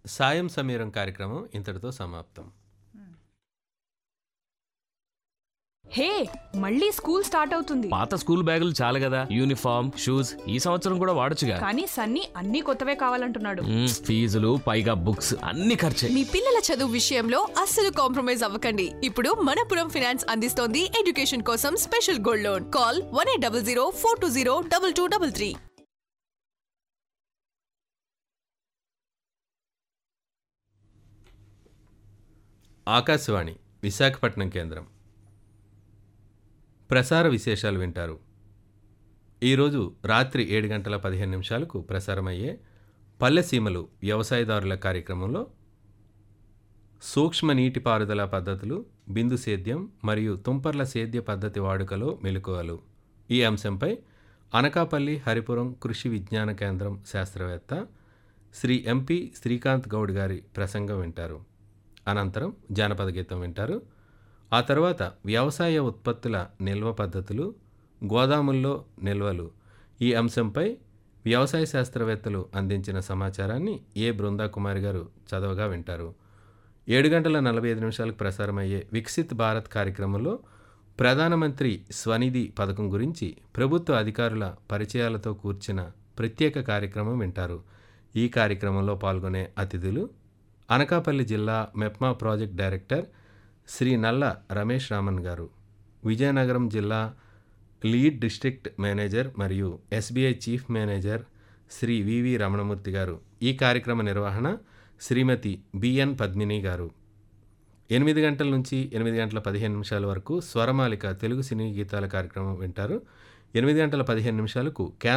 సాయం సమీరం కార్యక్రమం ఇంతటితో సమాప్తం హే మళ్ళీ స్కూల్ స్టార్ట్ అవుతుంది పాత స్కూల్ బ్యాగులు చాలు కదా యూనిఫామ్ షూస్ ఈ సంవత్సరం కూడా వాడొచ్చుగా కానీ సన్నీ అన్ని కొత్తవే కావాలంటున్నాడు మ్మ్, ఫీజులు పైగా బుక్స్ అన్ని ఖర్చే మీ పిల్లల చదువు విషయంలో అస్సలు కాంప్రమైజ్ అవ్వకండి ఇప్పుడు మనపురం ఫైనాన్స్ అందిస్తోంది ఎడ్యుకేషన్ కోసం special gold loan call one eight double zero four two zero double two double three Akashvani Visakhapatnam కేంద్రం ప్రసార విశేషాలు వింటారు ఈరోజు రాత్రి ఏడు గంటల పదిహేను నిమిషాలకు ప్రసారమయ్యే పల్లెసీమలు వ్యవసాయదారుల కార్యక్రమంలో సూక్ష్మ నీటిపారుదల పద్ధతులు బిందు సేద్యం మరియు తుంపర్ల సేద్య పద్ధతి వాడుకలో మెలకువలు ఈ అంశంపై అనకాపల్లి హరిపురం కృషి విజ్ఞాన కేంద్రం శాస్త్రవేత్త శ్రీ ఎంపీ శ్రీకాంత్ గౌడ్ గారి ప్రసంగం వింటారు అనంతరం జానపద గీతం వింటారు ఆ తర్వాత వ్యవసాయ ఉత్పత్తుల నిల్వ పద్ధతులు గోదాముల్లో నిల్వలు ఈ అంశంపై వ్యవసాయ శాస్త్రవేత్తలు అందించిన సమాచారాన్ని ఏ బృందా కుమారి గారు చదవగా వింటారు ఏడు గంటల నలభై ఐదు నిమిషాలకు ప్రసారమయ్యే వికసిత్ భారత్ కార్యక్రమంలో ప్రధానమంత్రి స్వనిధి పథకం గురించి ప్రభుత్వ అధికారుల పరిచయాలతో కూర్చిన ప్రత్యేక కార్యక్రమం వింటారు ఈ కార్యక్రమంలో పాల్గొనే అతిథులు అనకాపల్లి జిల్లా మెప్మా ప్రాజెక్ట్ డైరెక్టర్ శ్రీ నల్ల రమేష్ రామన్ గారు విజయనగరం జిల్లా లీడ్ డిస్ట్రిక్ట్ మేనేజర్ మరియు SBI chief manager Shri VV Ramanamurthy గారు ఈ కార్యక్రమ నిర్వహణ శ్రీమతి బిఎన్ పద్మిని గారు ఎనిమిది గంటల నుంచి ఎనిమిది గంటల పదిహేను నిమిషాల వరకు స్వరమాలిక తెలుగు సినీ గీతాల కార్యక్రమం వింటారు ఎనిమిది గంటల పదిహేను నిమిషాలకు